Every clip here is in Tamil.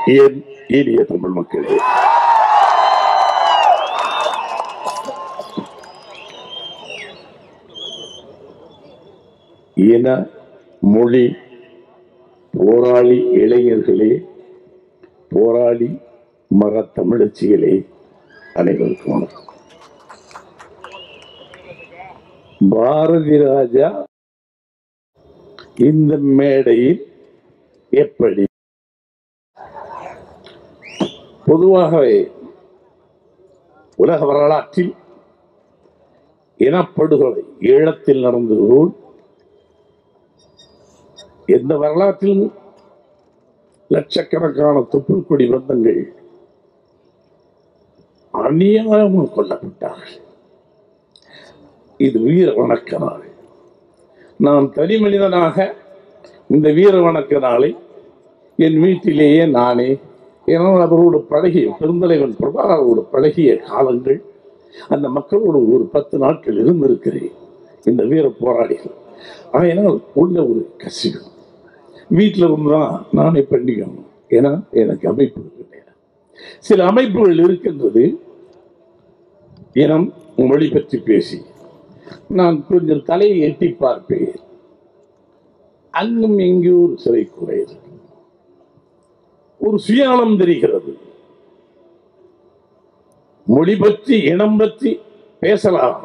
என் இனிய தமிழ் மக்களே இன மொழி போராளி இளைஞர்களே போராளி மர தமிழச்சிகளே அனைவருக்கும் வணக்கம் பாரதி ராஜா இந்த மேடையில் எப்படி பொதுவாகவே உலக வரலாற்றில் இனப்படுகொலை ஈழத்தில் நடந்தது போல் எந்த வரலாற்றிலும் லட்சக்கணக்கான தொப்புள் கொடி பந்தங்கள் அநியாயமாக கொல்லப்பட்டார்கள் இது வீர வணக்க நாள் நான் தனி மனிதனாக இந்த வீர வணக்க நாளை என் வீட்டிலேயே நானே ஏன்னா அவரோடு பழகிய பெருந்தலைவன் பிரபாகரோடு பழகிய காலங்கள் அந்த மக்களோடு ஒரு பத்து நாட்கள் இருந்திருக்கிறேன் இந்த வீர போராளிகள் ஆயினால் உள்ள ஒரு கசிவு வீட்டில் இருந்துதான் நானே பண்ணிக்கணும் ஏன்னா எனக்கு அமைப்பு கிடையாது சில அமைப்புகள் இருக்கின்றது இனம் மொழி பற்றி பேசி நான் கொஞ்சம் தலையை எட்டி பார்ப்பேன் அங்கும் எங்கேயோ ஒரு சிறை குறையுது ஒரு சுயாலம் தெரிகிறது மொழி பற்றி இனம் பற்றி பேசலாம்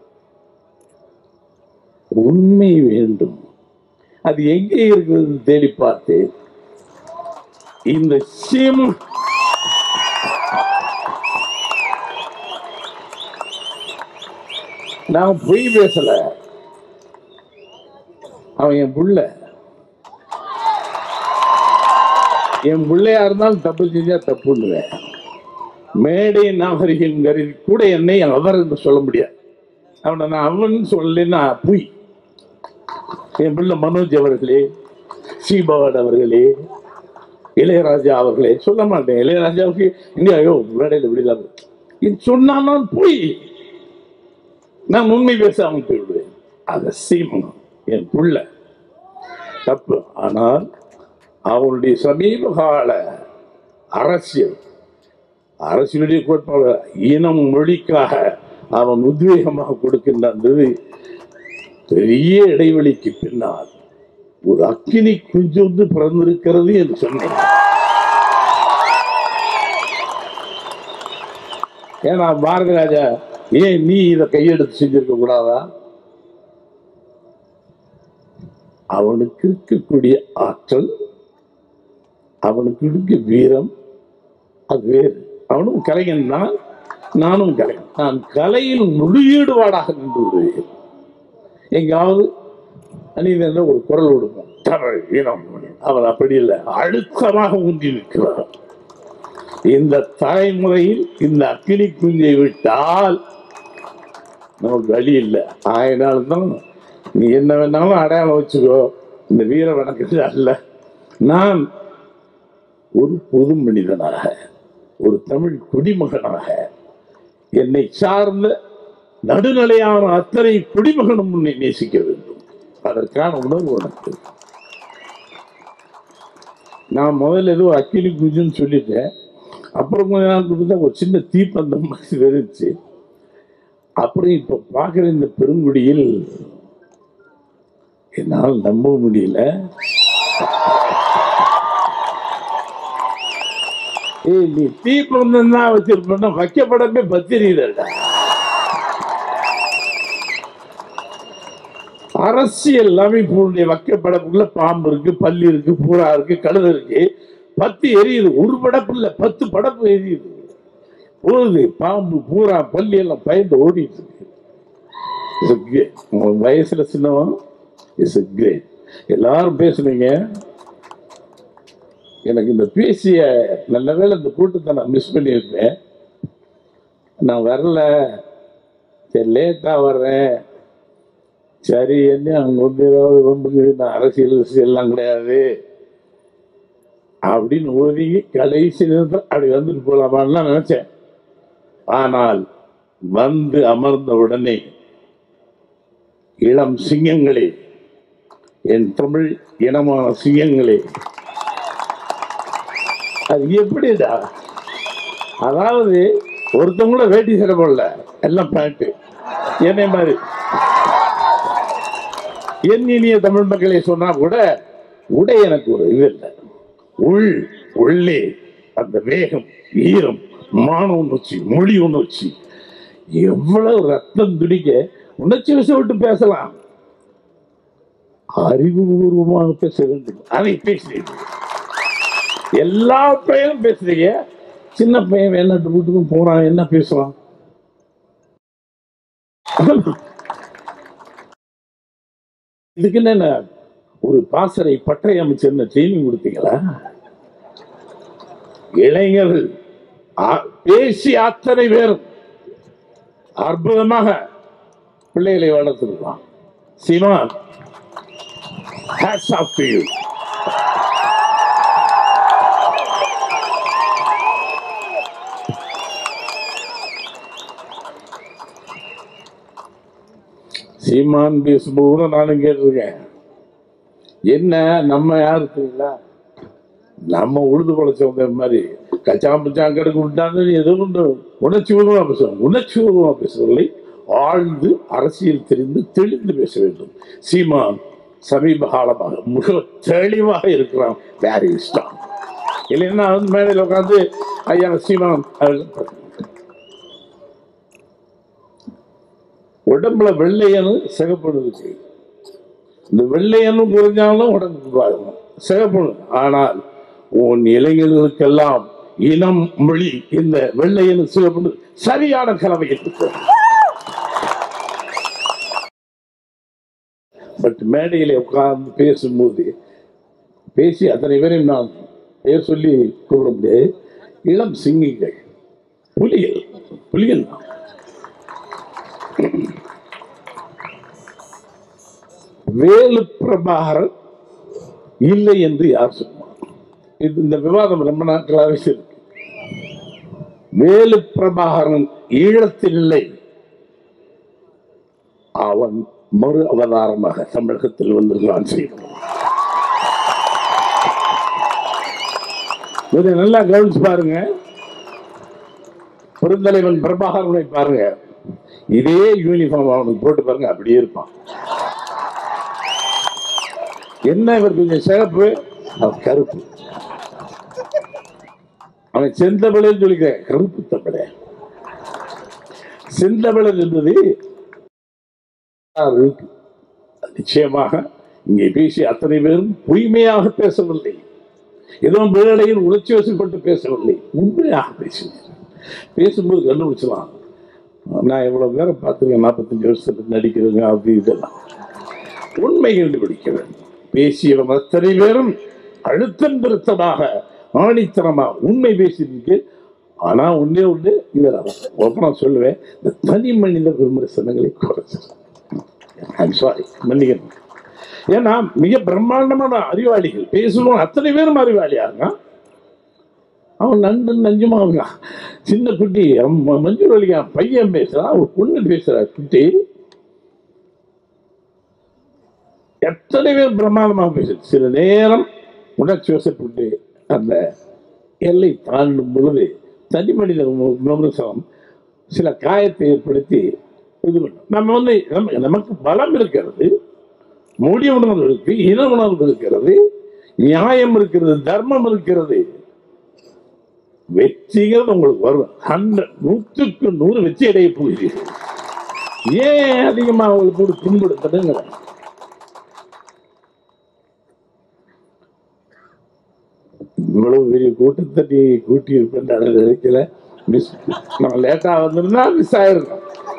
உண்மை வேண்டும் அது எங்கே இருக்கிறது தேடி பார்த்தேன் இந்த சிம் நான் பொய் பேசல அவன் என் புள்ள என் பிள்ளையா இருந்தாலும் தப்பு செஞ்சா தப்புன்னுவேன் மேடை நாகரிகம் கருதி கூட என்னை அவர் என்று சொல்ல முடியாது அவனை நான் அவன் சொல்லலைன்னா பொய் என் பிள்ளை மனோஜ் அவர்களே சீபாவட் அவர்களே இளையராஜா அவர்களே சொல்ல மாட்டேன் இளையராஜாவுக்கு இங்கே ஐயோ மேடையில் விடலாம் இது சொன்னாலும் பொய் நான் உண்மை பேசாமல் போயிடுவேன் அதை சீமனம் என் புள்ள தப்பு ஆனால் அவனுடைய சமீப கால அரசியல் அரசியலுடைய கோட்பாடு இனம் மொழிக்காக அவன் உத்வேகமாக கொடுக்கின்ற அந்த இது பெரிய இடைவெளிக்கு பின்னால் ஒரு அக்கினி குஞ்சு வந்து பிறந்திருக்கிறது என்று சொன்னேன் ஏன்னா பாரதி ராஜா ஏன் நீ இதை கையெடுத்து செஞ்சிருக்க கூடாதா அவனுக்கு இருக்கக்கூடிய ஆற்றல் அவனுக்கு இருக்க வீரம் அது வேறு அவனும் கலைஞன் தான் நானும் கலைஞன் நான் கலையில் முழு ஈடுபாடாக நின்று விடுவேன் எங்காவது அணிந்த ஒரு குரல் விடுவோம் தமிழ் இனம் அவர் அப்படி இல்லை அழுத்தமாக ஊன்றி நிற்கிறார் இந்த தலைமுறையில் இந்த அக்கினி குஞ்சை விட்டால் நமக்கு வழி இல்லை ஆயினால்தான் நீ என்ன வேணாலும் அடையாளம் வச்சுக்கோ இந்த வீர வணக்கத்து அல்ல நான் ஒரு பொது மனிதனாக ஒரு தமிழ் குடிமகனாக என்னை சார்ந்த நடுநிலையான அத்தனை குடிமகனும் உன்னை நேசிக்க வேண்டும் அதற்கான உணர்வு உனக்கு நான் முதல்ல ஏதோ அக்கினி குஞ்சுன்னு சொல்லிட்டேன் அப்புறம் கொஞ்ச நாள் கொடுத்தா ஒரு சின்ன தீப்பந்தம் மாதிரி வெறிச்சு அப்புறம் இப்ப பார்க்குற இந்த பெருங்குடியில் என்னால் நம்ப முடியல ஏய் நீ தீப்பந்தம் தான் வச்சிருப்பா வைக்கப்படமே பத்திரிதா அரசியல் அமைப்புடைய வைக்கப்படப்புல பாம்பு இருக்கு பல்லி இருக்கு பூரா இருக்கு கழுதை இருக்கு பத்து எரியுது ஒரு படப்பு இல்ல பத்து படப்பு எரியுது போகுது பாம்பு பூரா பல்லி எல்லாம் பயந்து ஓடிட்டு இருக்கு It's a great. உன் வயசுல சின்னவன் இஸ் கிரேட் எல்லாரும் பேசுனீங்க எனக்கு இந்த பேசிய நல்ல வேளை இந்த கூட்டத்தை நான் மிஸ் பண்ணியிருப்பேன் நான் வரல சரி லேட்டாக வர்றேன் சரி என்ன அங்கே வந்து ஏதாவது ரொம்ப நான் அரசியல் விஷயம்லாம் கிடையாது அப்படின்னு ஒதுங்கி கடைசி நேரத்தில் அப்படி வந்துட்டு போகலாமான்னு தான் நினைச்சேன் ஆனால் வந்து அமர்ந்த உடனே இளம் சிங்கங்களே என் தமிழ் இனமான சிங்கங்களே அது எப்படிடா அதாவது ஒருத்தவங்க கூட வேட்டி சட்டை போடல எல்லாம் பேண்ட்டு என்னை மாதிரி என் இனிய தமிழ் மக்களை சொன்னா கூட உடை எனக்கு ஒரு இது இல்லை உள் உள்ளே அந்த வேகம் ஈரம் மான உணர்ச்சி மொழி உணர்ச்சி எவ்வளவு ரத்தம் துடிக்க உணர்ச்சி விட்டு பேசலாம் அறிவுபூர்வமாக பேச வேண்டும் அதை பேசுறீங்க எல்லா பையனும் பேசுறீங்க சின்ன பையன் வேணாட்டு வீட்டுக்கும் போறான் என்ன பேசுவான் இதுக்கு என்ன ஒரு பாசறை பட்டறை அமைச்சர் ட்ரைனிங் கொடுத்தீங்களா இளைஞர்கள் ஆ- பேசி அத்தனை பேரும் அற்புதமாக பிள்ளைகளை வளர்த்துருக்கலாம் சீமான் hats off to you சீமான் பேசும்போது கூட நானும் கேட்டிருக்கேன் என்ன நம்ம யாரு தெரியுங்களா நம்ம உழுது பழச்சவங்க மாதிரி கச்சாம் பச்சாம் கிடக்கு விட்டாங்க எதுவும் உண்டு உணர்ச்சி பூர்வமாக பேசுவோம் உணர்ச்சி பூர்வமாக பேசவில்லை ஆழ்ந்து அரசியல் தெரிந்து தெளிந்து பேச வேண்டும் சீமான் சமீப காலமாக மிக தெளிவாக இருக்கிறான் வேறு இஷ்டம் இல்லைன்னா வந்து மேடையில் உட்காந்து ஐயா சீமான் அவர்கள் உடம்புல வெள்ளையனு சிகப்பணு இருக்கு இந்த வெள்ளையனும் குறைஞ்சாலும் உடம்புக்கு பாருங்க சிகப்பணு ஆனால் உன் இளைஞர்களுக்கெல்லாம் இனம் மொழி இந்த வெள்ளையனு சிகப்பணு சரியான கலவையில் இருக்கு பட் மேடையில உட்கார்ந்து பேசும்போது பேசி அத்தனை பேரையும் நான் பேர் சொல்லி கூப்பிட முடியாது இளம் சிங்கிகள் புலிகள் புலிகள் தான் வேலு பிரபாகரன் இல்லை என்று யார் சொன்னார் இது இந்த விவாதம் ரொம்ப நாட்களாகவே இருக்கு வேலு பிரபாகரன் ஈழத்தில் இல்லை அவன் மறு அவதாரமாக தமிழகத்தில் வந்திருக்கிறான் செய்வான் இதை நல்லா கவனிச்சு பாருங்க பெருந்தலைவன் பிரபாகரனை பாருங்க இதே யூனிஃபார்ம் அவனுக்கு போட்டு பாருங்க அப்படியே இருப்பான் என்ன இவர் கொஞ்சம் சிறப்பு அவன் கருப்பு அவன் செந்தமிழன் சொல்லிக்கிறேன் கருப்பு தமிழ செந்தமிழன் என்பது இருக்கு. நிச்சயமாக இங்கே பேசி அத்தனை பேரும் பொய்மையாக பேசவில்லை ஏதோ மேடையில் உணர்ச்சி வசப்பட்டு பேசவில்லை உண்மையாக பேசினார் பேசும்போது கண்டுபிடிச்சலாம் நான் எவ்வளவு பேரை பார்த்துருக்கேன் நாற்பத்தஞ்சு வருஷத்துக்கு நடிக்கிறேங்க அப்படி இதெல்லாம் உண்மை கண்டுபிடிக்க வேண்டும் பேசியவன் அத்தனை பேரும் அழுத்தம் திருத்தமாக ஆணித்தனமா உண்மை பேசியிருக்கு ஆனா ஒண்ணே ஒண்ணு இதில் ஒப்பனம் சொல்லுவேன் இந்த தனி மனித விமர்சனங்களை குறைச்சு ஐம் சாரி மன்னிக்கணும் ஏன்னா மிக பிரம்மாண்டமான அறிவாளிகள் பேசுவோம் அத்தனை பேரும் அறிவாளியாங்க அவன் நண்டு நஞ்சுமா அவங்க சின்ன குட்டி அவன் ம- மஞ்சள் வலிக்கா பையன் பேசுறான் ஒரு பொண்ணு பேசுறா குட்டி எத்தனை பேர் பிரம்மாண்டமாக பேசு சில நேரம் உணர்ச்சி வசப்பட்டு அந்த எல்லை தாண்டும் பொழுது தனி மனித விம- விமர்சனம் சில காயத்தை ஏற்படுத்தி இது பண்ணும் நம்ம வந்து நம்ம- நமக்கு பலம் இருக்கிறது மொழி உணர்வு இருக்கு இன உணர்வு இருக்கிறது நியாயம் இருக்கிறது தர்மம் இருக்கிறது வெற்றிகள் உங்களுக்கு வரும் ஹண்ட்ரட் நூற்றுக்கு நூறு வெற்றி அடைய போகிறீர்கள் ஏன் அதிகமா அவங்களுக்கு போட்டு துன்புறுத்தணுங்கிற இவ்வளவு பெரிய கூட்டத்தை நீ கூட்டி இருப்பேன் நான் நினைக்கல மிஸ் நம்ம லேட்டா வந்திருந்தா மிஸ் ஆயிருக்கும்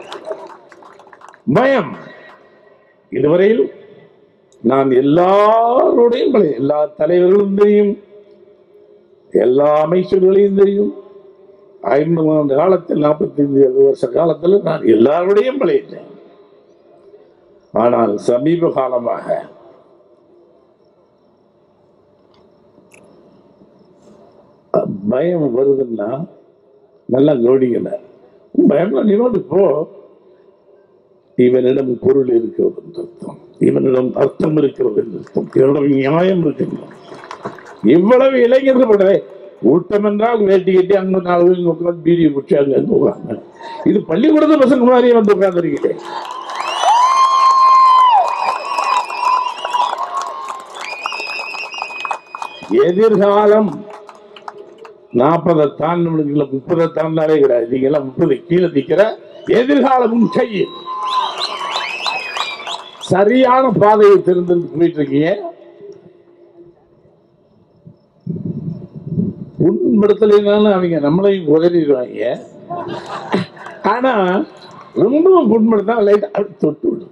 பயம் இதுவரையில் நான் எல்லாரோடையும் பழகி- எல்லா தலைவர்களும் தெரியும் எல்லா அமைச்சர்களையும் தெரியும் ஐம்பது ஆண்டு காலத்தில் நாற்பத்தைந்து எழுபது வருஷ காலத்தில் நான் எல்லாரோடையும் பழகிட்டேன் ஆனால் சமீப காலமாக பயம் வருதுன்னா நல்லா கவனிக்கல பயம்ல நீனோடு போ இவனிடம் பொருள் இருக்கிறது என்று அர்த்தம் இவனிடம் அர்த்தம் இருக்கிறது என்று அர்த்தம் இவனிடம் நியாயம் இருக்கின்றது இவ்வளவு இளைஞர்கள் படவே கூட்டம் என்றால் வேட்டி கட்டி அங்க நாலு பேர் இங்க உட்காந்து பீடியை குடிச்சு அங்க இருந்து உட்காங்க இது பள்ளிக்கூடத்து பசங்க மாதிரியே வந்து உட்காந்துருக்கிறேன் எதிர்காலம் நாற்பதை தாண்டினவங்களுக்கு முப்பதை தாண்டாலே கிடையாது நீங்க எல்லாம் முப்பது கீழே நிக்கிற எதிர்காலமும் கையில் சரியான பாதையை தெரிந்து போயிட்டு இருக்கீங்க புண்படுத்தலைனாலும் அவங்க நம்மளையும் உதறிடுவாங்க ஆனா ரொம்பவும் புண்படுத்தா லைட் அப்படி தொட்டு விடும்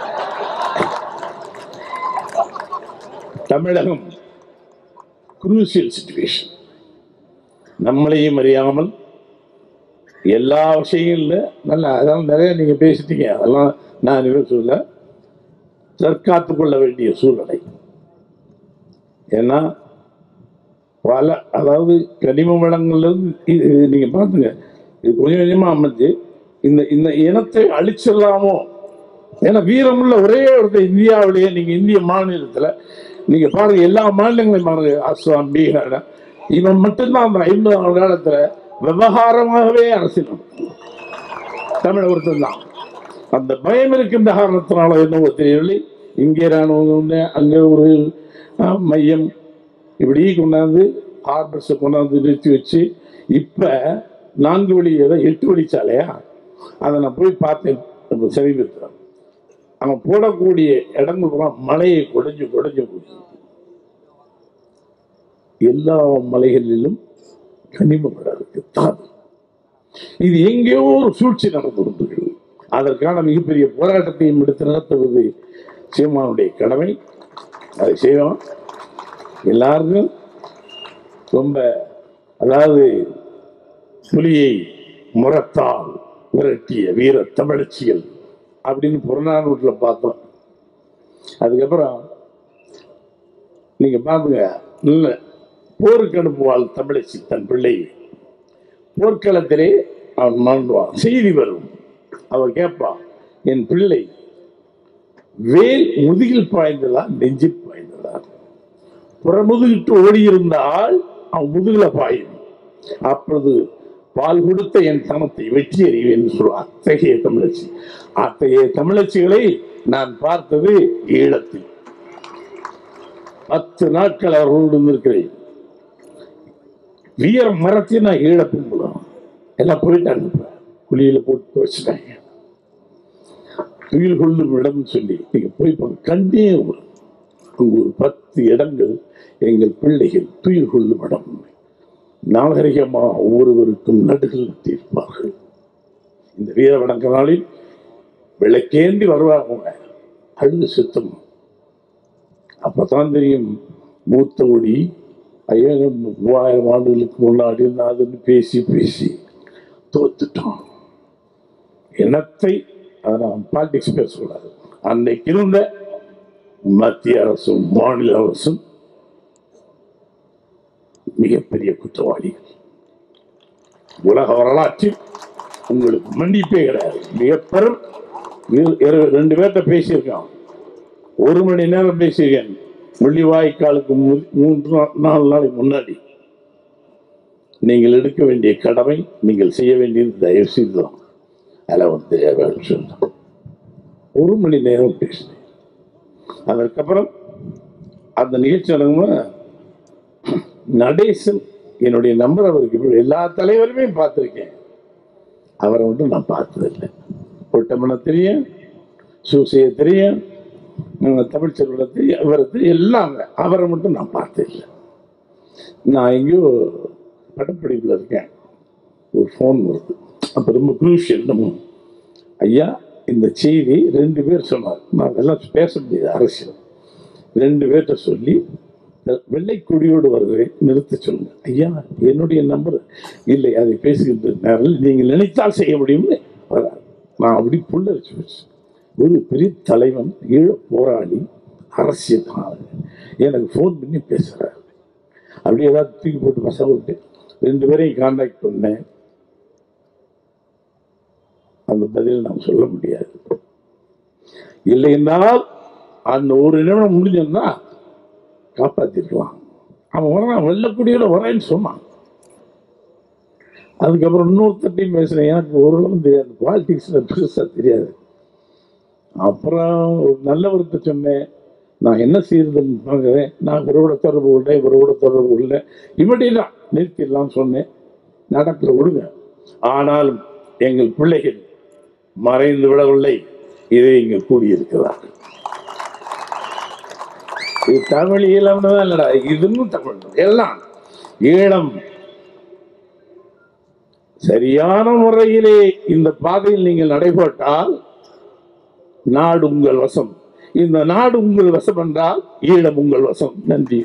தமிழகம் குரூசியல் சுச்சுவேஷன் நம்மளையும் அறியாமல் எல்லா விஷயங்கள்ல நல்லா அதெல்லாம் நிறைய நீங்க பேசிட்டீங்க அதெல்லாம் நான் இவன் சொல்ல தற்காத்து கொள்ள வேண்டிய சூழ்நிலை ஏன்னா பல அதாவது கனிம வளங்கள்ல இருந்து இது- இது நீங்க பாத்துங்க இது கொஞ்சம் கொஞ்சமா அமைஞ்சு இந்த இந்த இனத்தை அழிச்சிடலாமோ ஏன்னா வீரமுள்ள ஒரே ஒருத்தர் இந்தியாவிலேயே நீங்க இந்திய மாநிலத்துல நீங்க பாருங்க எல்லா மாநிலங்களையும் பாருங்க அஸ்ஸாம் பீகார் இவன் மட்டும்தான் அந்த ஐம்பது ஆண்டு காலத்துல விவகாரமாகவே அரசியல் நடத்துனான். தமிழ் ஒருத்தன் தான் அந்த பயம் இருக்கின்ற காரணத்தினால என்னவோ தெரியவில்லை இங்கே ராணுவம் ஒண்ணு, அங்கே ஒரு ஆ, மையம் இப்படி கொண்டாந்து ஹார்பர்ஸை கொண்டாந்து நிறுத்தி வச்சு இப்போ நான்கு வழி ஏதோ எட்டு வழிச்சாலையா அதை நான் போய் பார்த்தேன் இப்ப சமீபத்தில் அவன் போடக்கூடிய இடங்கள் பூரா மலையை குடைஞ்சு குடைஞ்சு போச்சு எல்லா மலைகளிலும் கனிம வளம் இருக்கு தாது இது எங்கேயோ ஒரு சூழ்ச்சி நடந்து கொண்டிருக்கிறது அதற்கான மிகப்பெரிய போராட்டத்தையும் எடுத்து நடத்துவது சீமானுடைய கடமை அதை செய்வோம் எல்லாருக்கும் ரொம்ப அதாவது புலியை முரத்தால் விரட்டிய வீர தமிழச்சிகள் அப்படின்னு புறநானூற்றில் பார்த்தோம் அதுக்கப்புறம் நீங்க பாருங்க நல்ல போருக்கு அனுப்புவாள் தமிழச்சி தன் பிள்ளை போர்க்களத்திலே அவன் மாண்டுவான் செய்தி வரும் அவன் கேட்பான் என் பிள்ளை வேல் முதுகில் பாய்ந்ததா நெஞ்சில் பாய்ந்ததா புறமுதுகிட்டு ஓடியிருந்தால் அவன் முதுகுல பாயும் அப்பொழுது பால் கொடுத்த என் தனத்தை வெற்றி அறிவேன் என்று சொல்லுவான் அத்தகைய தமிழச்சி அத்தகைய தமிழச்சிகளை நான் பார்த்தது ஈழத்தில் பத்து நாட்கள் அவர்களோடு இருந்திருக்கிறேன் வீர மரத்தை நான் ஈழப்பும் போலாம் எல்லாம் போயிட்டாங்க இப்ப. குழியில போட்டு வச்சுட்டாங்க துயில் கொள்ளும் இடம் சொல்லி நீங்க போய் பாருங்க. கண்டே வரும். அங்கு ஒரு பத்து இடங்கள் எங்கள் பிள்ளைகள் துயில் கொள்ளும் இடம் நாகரிகமா ஒவ்வொருவருக்கும் நடுகள் தீர்ப்பார்கள் இந்த வீர வணக்க நாளில் விளக்கேந்தி வருவாங்க அழுது சுத்தம் அப்பதான் தெரியும் மூத்த ஒடி ஐயாயிரம் மூவாயிரம் ஆண்டுகளுக்கு முன்னாடி அதுன்னு பேசி பேசி தோத்துட்டோம் இனத்தை அதை நான் பாலிடிக்ஸ் பேசக்கூடாது அன்னைக்கு இருந்த மத்திய அரசும் மாநில அரசும் மிகப்பெரிய குற்றவாளிகள் உலக வரலாற்றில் உங்களுக்கு மன்னிப்பே கிடையாது மிக பெரும் இரு- இரு- ரெண்டு பேர்கிட்ட பேசியிருக்கான் ஒரு மணி நேரம் பேசியிருக்கேன் முள்ளிவாய்க்காலுக்கு மு- மூன்று நா- நாலு நாளைக்கு முன்னாடி நீங்கள் எடுக்க வேண்டிய கடமை நீங்கள் செய்ய வேண்டியது தயவு செய்து தான் அதில் வந்து வேணும் சொன்னான் ஒரு மணி நேரம் பேசினேன் அதற்கப்புறம் அந்த நிகழ்ச்சி நடக்கும்போது நடேசன் என்னுடைய நம்பர் அவருக்கு இப்ப எல்லா தலைவருமே பார்த்துருக்கேன் அவரை மட்டும் நான் பார்த்ததில்லை பொட்டமனை தெரியும் சூசையை தெரியும் உம், தமிழ் செல்வனை தெரியும் இவரை தெரியும் எல்லாம் அவரை மட்டும் நான் பார்த்ததில்லை நான் எங்கேயோ பட்டப்படிப்பில் இருக்கேன் ஒரு ஃபோன் வருது அப்போ ரொம்ப குரூஷியல் நம்ம ஐயா இந்த செய்தி ரெண்டு பேர் சொன்னார் நான் அதெல்லாம் பேச முடியாது அரசியல் ரெண்டு பேர்கிட்ட சொல்லி வெள்ளை கொடியோடு வருகிறேன் நிறுத்த சொல்லுங்க ஐயா என்னுடைய நம்பர் இல்லை அதை பேசுகின்ற நேரில் நீங்கள் நினைத்தால் செய்ய முடியும்னு வரார் நான் அப்படி புல்லரிச்சு வச்சு ஒரு பெரிய தலைவன் ஈழ போராளி அரசியல் எனக்கு ஃபோன் பண்ணி பேசுகிறார் அப்படி ஏதாவது தூக்கி போட்டு பசங்க விட்டு ரெண்டு பேரையும் காண்டாக்ட் பண்ணேன் அந்த பதில் நான் சொல்ல முடியாது இல்லை என்றால் அந்த ஒரு நிமிடம் முடிஞ்சோம்னா காப்பாத்திருக்கலாம் அவன் வரான் வெள்ளக்குடியோட வரேன்னு சொன்னான் அதுக்கப்புறம் இன்னொருத்தட்டையும் பேசுனேன் எனக்கு ஓரளவு தெரியாது பாலிடிக்ஸில் பெருசாக தெரியாது அப்புறம் ஒரு நல்லவர்கிட்ட சொன்னேன் நான் என்ன செய்யறதுன்னு பார்க்குறேன் நான் இவரோட தொடர்பு இல்லை இவரோட தொடர்பு இல்லை இவடையெல்லாம் நிறுத்திடலாம் சொன்னேன் நடக்கல விடுங்க ஆனாலும் எங்கள் பிள்ளைகள் மறைந்து விடவில்லை இதை இங்கு கூடியிருக்கிறார்கள் இது தமிழ் ஈழம்னு தான் இல்லடா இதுன்னு தமிழ் எல்லாம் ஈழம் சரியான முறையிலே இந்த பாதையில் நீங்கள் நடைபோட்டால் நாடு உங்கள் வசம் இந்த நாடு உங்கள் வசம் என்றால் ஈழம் உங்கள் வசம் நன்றி